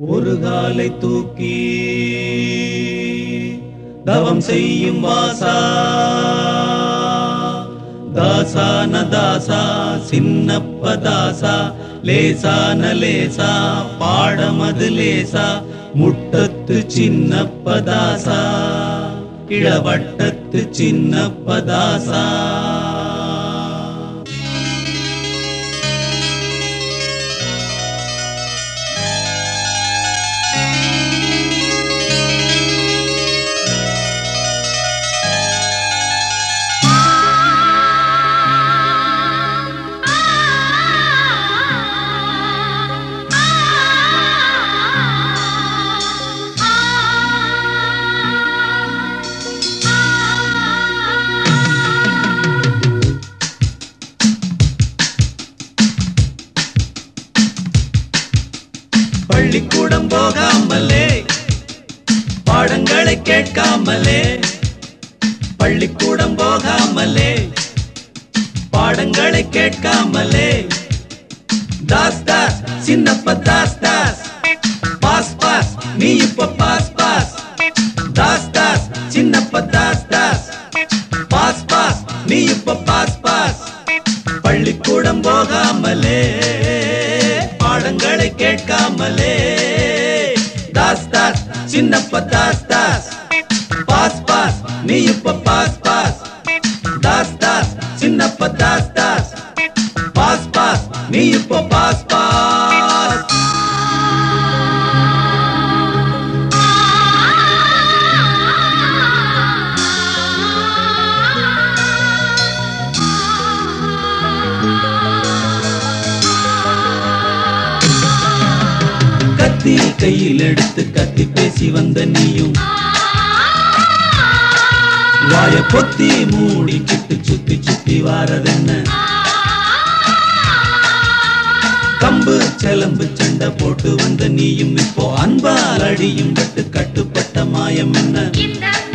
ஒரு காலை தூக்கி தவம் செய்யும் வாசா தாசான தாசா சின்னப்ப தாசா லேசான லேசா பாடமது லேசா முட்டத்து சின்னப்ப தாசா இளவட்டத்து சின்னப்ப தாசா பள்ளிக்கூடம் போகாமலே பாடங்களை கேட்காமலே பள்ளிக்கூடம் போகாமலே பாடங்களை கேட்காமலே தாஸ் தாஸ் சின்னப்ப தாஸ் தாஸ் பாஸ் பாஸ் நீ இப்ப pass pass Das Das Chinnappa Das Das pass pass நீ இப்ப பாஸ் பாஸ் பள்ளிக்கூடம் போகாமலே பாடங்களை கேட்காமலே தாஸ் தாஸ் சின்னப்ப தாஸ் தாஸ் பாஸ் பாஸ் நீ இப்ப pass pass Das Das Chinnappa Das Das pass pass நீ இப்ப பாஸ் பாஸ் கத்தி கையில் எடுத்து கத்தி பேசி வந்த நீயும் வாய பொத்தி மூடிக்கிட்டு சுத்தி சுத்தி வாரதென்ன கம்பு செலம்பு சண்டை போட்டு வந்த நீயும் இப்போ அன்பால் அடியும் பட்டு கட்டுப்பட்ட மாயம் என்ன இந்த